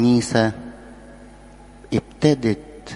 الكنيسة ابتدت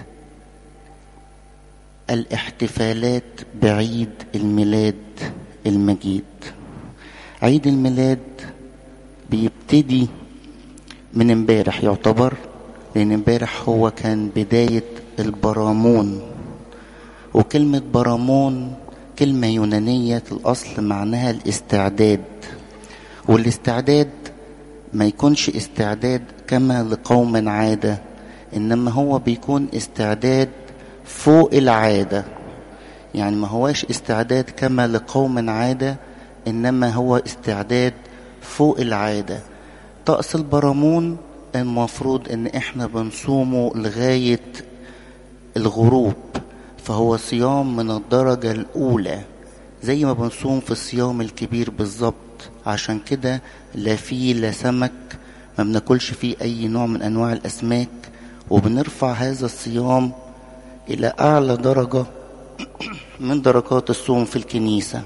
الاحتفالات بعيد الميلاد المجيد عيد الميلاد بيبتدي من امبارح يعتبر لان امبارح هو كان بداية البرامون وكلمة برامون كلمة يونانية الأصل معناها الاستعداد والاستعداد ما يكونش استعداد كما لقوم عادة إنما هو بيكون استعداد فوق العادة يعني ما هواش استعداد كما لقوم عادة إنما هو استعداد فوق العادة طقس البرامون المفروض إن إحنا بنصومه لغاية الغروب فهو صيام من الدرجة الأولى زي ما بنصوم في الصيام الكبير بالظبط عشان كده لا فيه لا سمك ما بناكلش فيه أي نوع من أنواع الأسماك وبنرفع هذا الصيام إلى أعلى درجة من درجات الصوم في الكنيسة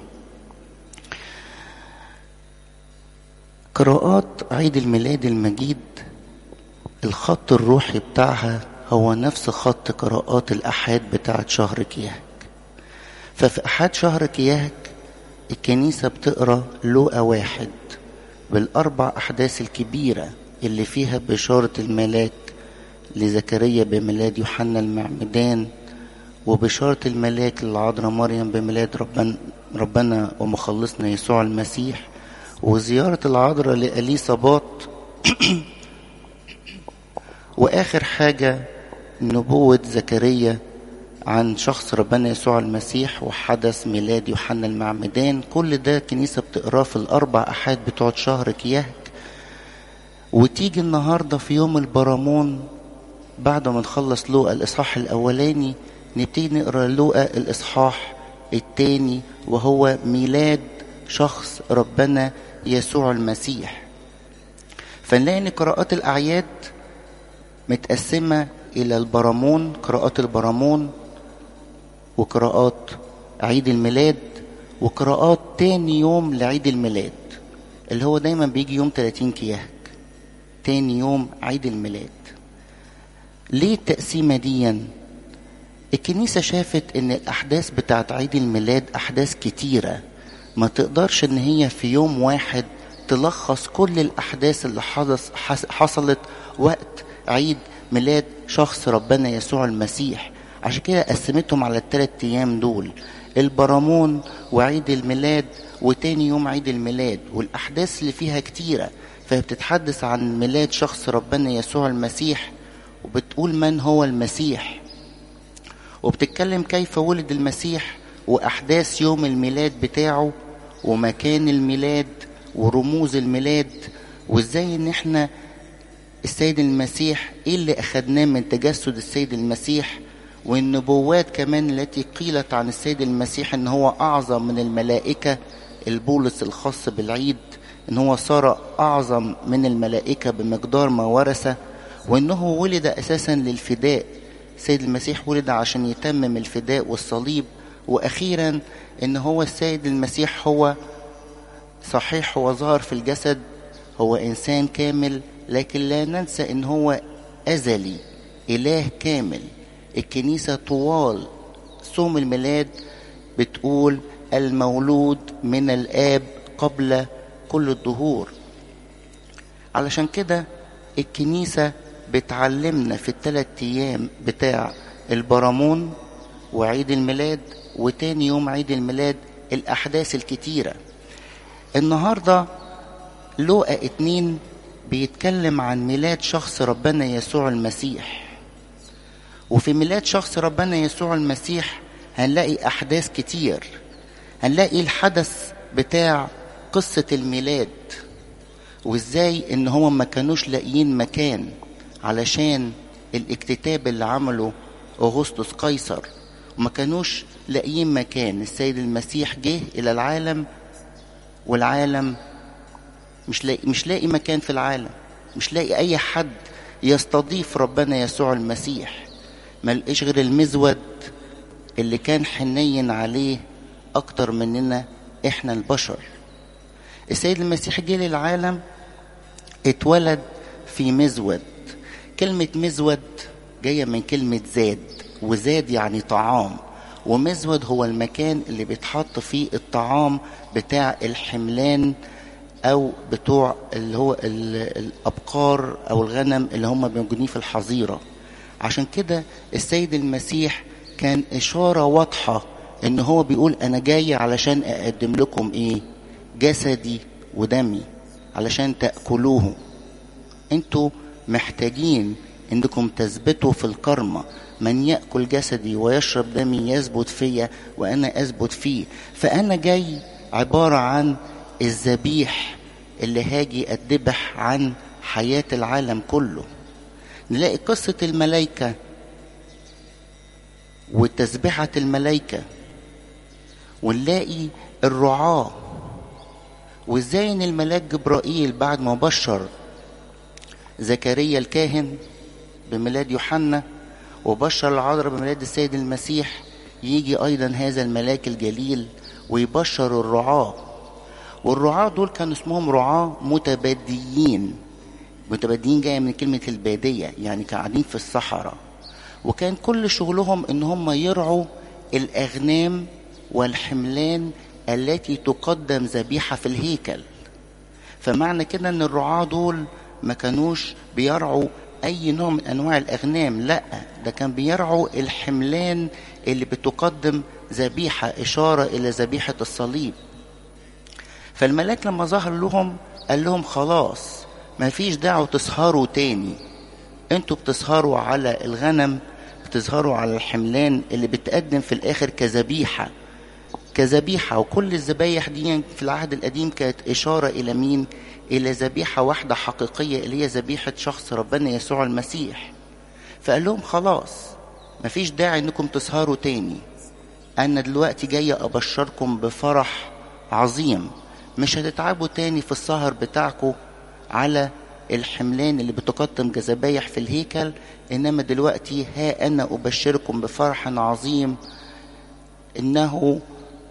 قراءات عيد الميلاد المجيد الخط الروحي بتاعها هو نفس خط قراءات الأحاد بتاعت شهر كياك ففي أحد شهر كياك الكنيسة بتقرأ لوقا واحد بالأربع أحداث الكبيرة اللي فيها بشارة الملاك لزكريا بميلاد يوحنا المعمدان وبشارة الملاك للعذراء مريم بميلاد ربنا, ربنا ومخلصنا يسوع المسيح وزيارة العذراء لأليصابات وآخر حاجة نبوة زكريا عن شخص ربنا يسوع المسيح وحدث ميلاد يوحنا المعمدان كل ده الكنيسة بتقراه في الأربع أحاد بتوع شهر كياك وتيجي النهاردة في يوم البرامون بعد ما نخلص لوقا الإصحاح الأولاني نبتدي نقرا لوقا الإصحاح التاني وهو ميلاد شخص ربنا يسوع المسيح فنلاقي ان قراءات الاعياد متقسمه الى البرامون قراءات البرامون وقراءات عيد الميلاد وقراءات تاني يوم لعيد الميلاد اللي هو دايما بيجي يوم 30 كياك تاني يوم عيد الميلاد ليه التقسيمه دي الكنيسه شافت ان الاحداث بتاعت عيد الميلاد احداث كتيره ما تقدرش ان هي في يوم واحد تلخص كل الاحداث اللي حدث حصلت وقت عيد ميلاد شخص ربنا يسوع المسيح عشان كده قسمتهم على الثلاث ايام دول البرامون وعيد الميلاد وتاني يوم عيد الميلاد والاحداث اللي فيها كتيره فهي بتتحدث عن ميلاد شخص ربنا يسوع المسيح وبتقول من هو المسيح وبتتكلم كيف ولد المسيح واحداث يوم الميلاد بتاعه ومكان الميلاد ورموز الميلاد وازاي ان احنا السيد المسيح ايه اللي اخدناه من تجسد السيد المسيح والنبوات كمان التي قيلت عن السيد المسيح ان هو اعظم من الملائكة البولس الخاص بالعيد ان هو صار اعظم من الملائكة بمقدار ما ورث وانه ولد اساسا للفداء السيد المسيح ولد عشان يتمم الفداء والصليب واخيرا ان هو السيد المسيح هو صحيح هو ظهر في الجسد هو انسان كامل لكن لا ننسى ان هو ازلي اله كامل الكنيسه طوال صوم الميلاد بتقول المولود من الاب قبل كل الدهور علشان كده الكنيسه بتعلمنا في الثلاث ايام بتاع البرامون وعيد الميلاد وتاني يوم عيد الميلاد الأحداث الكتيرة النهاردة لوقا اتنين بيتكلم عن ميلاد شخص ربنا يسوع المسيح وفي ميلاد شخص ربنا يسوع المسيح هنلاقي أحداث كتير هنلاقي الحدث بتاع قصة الميلاد وازاي ان هو ما كانوش لاقيين مكان علشان الاكتتاب اللي عمله أغسطس قيصر وما كانوش لاقيين مكان السيد المسيح جه الى العالم والعالم مش لاقي مش لاقي مكان في العالم مش لاقي اي حد يستضيف ربنا يسوع المسيح ما لقيش غير المزود اللي كان حنين عليه اكتر مننا احنا البشر السيد المسيح جه للعالم اتولد في مزود كلمة مزود جاية من كلمة زاد وزاد يعني طعام ومزود هو المكان اللي بيتحط فيه الطعام بتاع الحملان او بتوع اللي هو الابقار او الغنم اللي هم موجودين في الحظيره عشان كده السيد المسيح كان اشاره واضحه ان هو بيقول انا جاي علشان اقدم لكم ايه جسدي ودمي علشان تاكلوه انتوا محتاجين انكم تثبتوا في الكرمة من يأكل جسدي ويشرب دمي يثبت فيا وأنا أثبت فيه فأنا جاي عبارة عن الذبيح اللي هاجي أدبح عن حياة العالم كله نلاقي قصة الملائكة وتسبحة الملائكة ونلاقي الرعاة وازاي ان الملاك جبرائيل بعد ما بشر زكريا الكاهن بميلاد يوحنا وبشر العذراء بميلاد السيد المسيح يجي ايضا هذا الملاك الجليل ويبشر الرعاة والرعاة دول كانوا اسمهم رعاة متبديين متبديين جاية من كلمة البادية يعني قاعدين في الصحراء وكان كل شغلهم ان هم يرعوا الاغنام والحملان التي تقدم ذبيحة في الهيكل فمعنى كده ان الرعاة دول ما كانوش بيرعوا اي نوع من انواع الاغنام لا ده كان بيرعوا الحملان اللي بتقدم ذبيحة اشارة الى ذبيحة الصليب فالملاك لما ظهر لهم قال لهم خلاص ما فيش دعوة تسهروا تاني انتوا بتسهروا على الغنم بتظهروا على الحملان اللي بتقدم في الاخر كذبيحه كذبيحة وكل الذبايح دي في العهد القديم كانت إشارة إلى مين؟ إلى ذبيحة واحدة حقيقية اللي هي ذبيحة شخص ربنا يسوع المسيح فقال لهم خلاص مفيش داعي إنكم تسهروا تاني أنا دلوقتي جاي أبشركم بفرح عظيم مش هتتعبوا تاني في السهر بتاعكم على الحملان اللي بتقدم جذبايح في الهيكل إنما دلوقتي ها أنا أبشركم بفرح عظيم إنه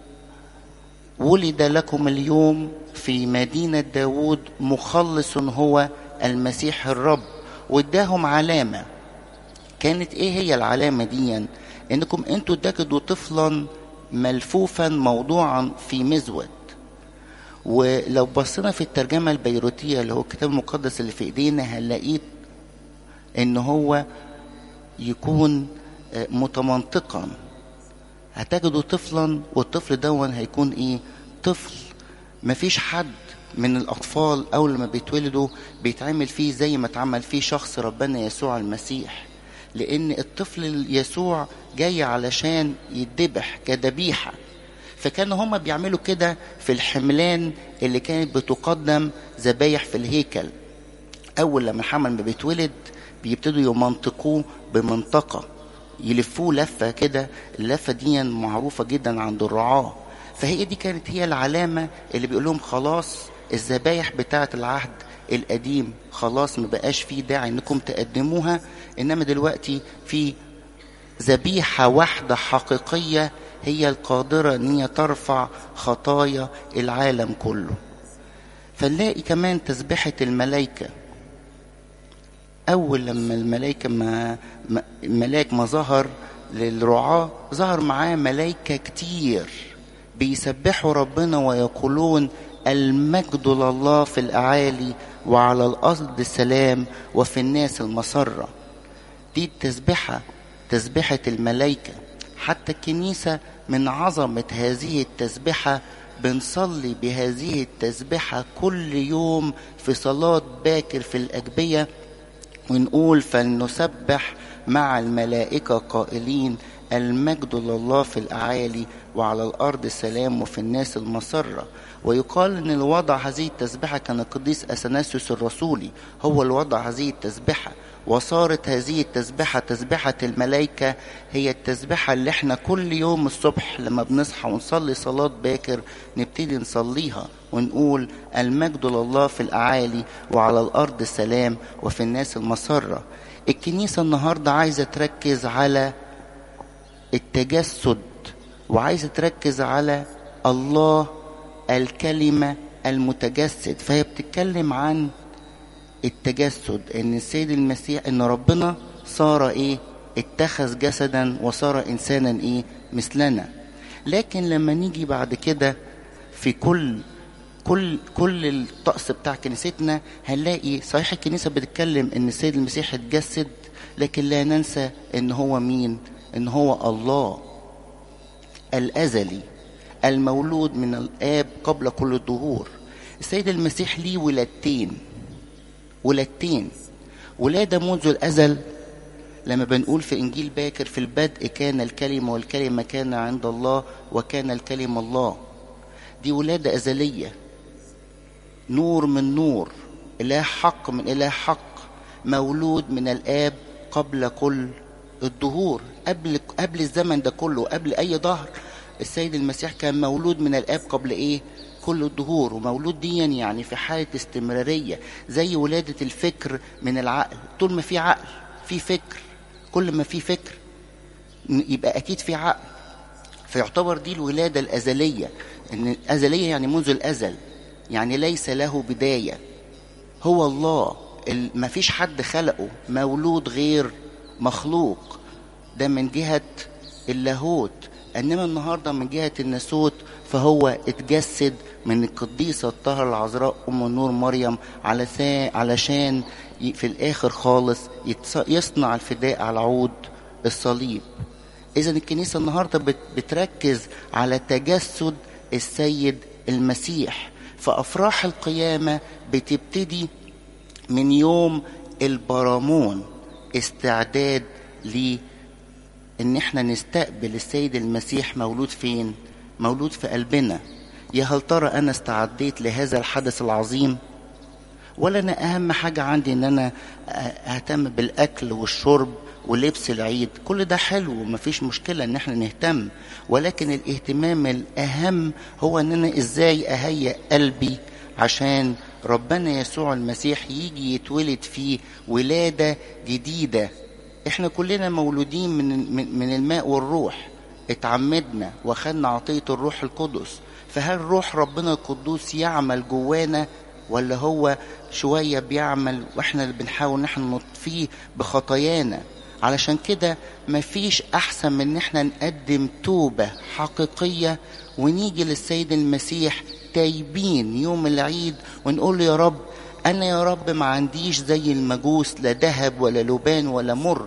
ولد لكم اليوم في مدينة داود مخلص هو المسيح الرب واداهم علامة كانت ايه هي العلامة دي انكم انتوا تجدوا طفلا ملفوفا موضوعا في مزود ولو بصينا في الترجمة البيروتية اللي هو الكتاب المقدس اللي في ايدينا هنلاقيه ان هو يكون متمنطقا هتجدوا طفلا والطفل دون هيكون ايه طفل مفيش حد من الاطفال اول ما بيتولدوا بيتعمل فيه زي ما اتعمل فيه شخص ربنا يسوع المسيح لان الطفل يسوع جاي علشان يتذبح كذبيحه فكانوا هما بيعملوا كده في الحملان اللي كانت بتقدم ذبايح في الهيكل اول لما الحمل ما بيتولد بيبتدوا يمنطقوه بمنطقه يلفوه لفه كده اللفه دي معروفه جدا عند الرعاه فهي دي كانت هي العلامه اللي بيقول لهم خلاص الذبايح بتاعه العهد القديم خلاص ما بقاش فيه داعي انكم تقدموها انما دلوقتي في ذبيحه واحده حقيقيه هي القادره ان هي ترفع خطايا العالم كله فنلاقي كمان تسبحه الملائكه اول لما الملائكه ما الملاك ما ظهر للرعاه ظهر معاه ملائكه كتير بيسبحوا ربنا ويقولون المجد لله في الاعالي وعلى الارض السلام وفي الناس المسره دي التسبحه تسبحه الملائكه حتى الكنيسه من عظمه هذه التسبحه بنصلي بهذه التسبحه كل يوم في صلاه باكر في الاجبيه ونقول فلنسبح مع الملائكة قائلين المجد لله في الأعالي وعلى الأرض السلام وفي الناس المسرة ويقال أن الوضع هذه التسبحة كان القديس أثناسيوس الرسولي هو الوضع هذه التسبحة وصارت هذه التسبحة تسبحة الملائكة هي التسبحة اللي احنا كل يوم الصبح لما بنصحى ونصلي صلاة باكر نبتدي نصليها ونقول المجد لله في الأعالي وعلى الأرض السلام وفي الناس المسرة الكنيسة النهاردة عايزة تركز على التجسد وعايزة تركز على الله الكلمة المتجسد فهي بتتكلم عن التجسد ان السيد المسيح ان ربنا صار ايه اتخذ جسدا وصار انسانا ايه مثلنا لكن لما نيجي بعد كده في كل كل كل الطقس بتاع كنيستنا هنلاقي صحيح الكنيسه بتتكلم ان السيد المسيح اتجسد لكن لا ننسى ان هو مين ان هو الله الازلي المولود من الاب قبل كل الدهور السيد المسيح ليه ولادتين ولادتين ولاده منذ الازل لما بنقول في انجيل باكر في البدء كان الكلمه والكلمه كان عند الله وكان الكلمه الله دي ولاده ازليه نور من نور اله حق من اله حق مولود من الاب قبل كل الدهور قبل قبل الزمن ده كله قبل اي ظهر السيد المسيح كان مولود من الاب قبل ايه كل الدهور ومولود ديا يعني في حاله استمراريه زي ولاده الفكر من العقل طول ما في عقل في فكر كل ما في فكر يبقى اكيد في عقل فيعتبر دي الولاده الازليه ان الازليه يعني منذ الازل يعني ليس له بدايه هو الله ما فيش حد خلقه مولود غير مخلوق ده من جهه اللاهوت انما النهارده من جهه الناسوت فهو اتجسد من القديسه الطاهره العذراء ام النور مريم على علشان في الاخر خالص يصنع الفداء على عود الصليب اذا الكنيسه النهارده بتركز على تجسد السيد المسيح فافراح القيامه بتبتدي من يوم البرامون استعداد ل ان احنا نستقبل السيد المسيح مولود فين مولود في قلبنا يا هل ترى انا استعديت لهذا الحدث العظيم ولا انا اهم حاجه عندي ان انا اهتم بالاكل والشرب ولبس العيد كل ده حلو ومفيش مشكله ان احنا نهتم ولكن الاهتمام الاهم هو ان انا ازاي اهيئ قلبي عشان ربنا يسوع المسيح يجي يتولد فيه ولاده جديده احنا كلنا مولودين من من الماء والروح اتعمدنا واخدنا عطيه الروح القدس فهل روح ربنا القدوس يعمل جوانا ولا هو شويه بيعمل واحنا اللي بنحاول نحن نطفيه بخطايانا علشان كده مفيش احسن من ان احنا نقدم توبه حقيقيه ونيجي للسيد المسيح تايبين يوم العيد ونقول له يا رب انا يا رب ما عنديش زي المجوس لا ذهب ولا لبان ولا مر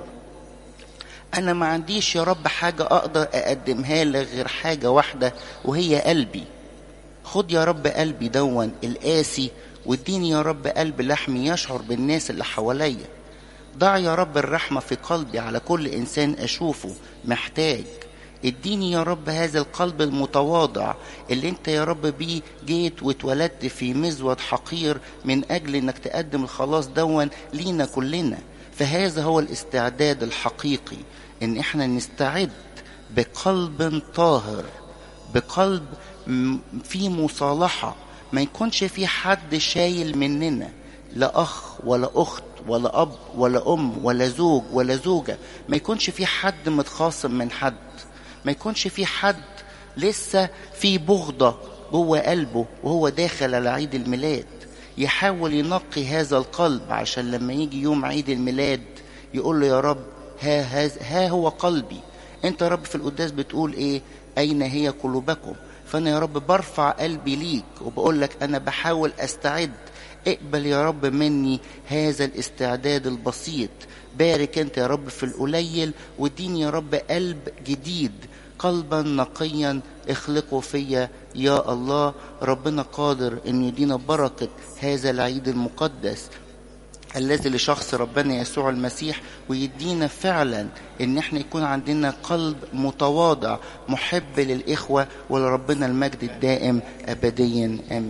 انا ما عنديش يا رب حاجه اقدر اقدمها لك غير حاجه واحده وهي قلبي خد يا رب قلبي دون القاسي واديني يا رب قلب لحمي يشعر بالناس اللي حواليا ضع يا رب الرحمه في قلبي على كل انسان اشوفه محتاج اديني يا رب هذا القلب المتواضع اللي انت يا رب بيه جيت واتولدت في مزود حقير من اجل انك تقدم الخلاص دون لينا كلنا فهذا هو الاستعداد الحقيقي ان احنا نستعد بقلب طاهر بقلب في مصالحة ما يكونش في حد شايل مننا لا أخ ولا أخت ولا أب ولا أم ولا زوج ولا زوجة ما يكونش في حد متخاصم من حد ما يكونش في حد لسه في بغضة جوه قلبه وهو داخل على عيد الميلاد يحاول ينقي هذا القلب عشان لما يجي يوم عيد الميلاد يقول له يا رب ها, ها, ها هو قلبي انت يا رب في القداس بتقول ايه اين هي قلوبكم فانا يا رب برفع قلبي ليك وبقول لك انا بحاول استعد اقبل يا رب مني هذا الاستعداد البسيط بارك انت يا رب في القليل واديني يا رب قلب جديد قلبا نقيا اخلقه فيا يا الله ربنا قادر ان يدينا بركه هذا العيد المقدس الذي لشخص ربنا يسوع المسيح ويدينا فعلا ان احنا يكون عندنا قلب متواضع محب للاخوه ولربنا المجد الدائم ابديا امين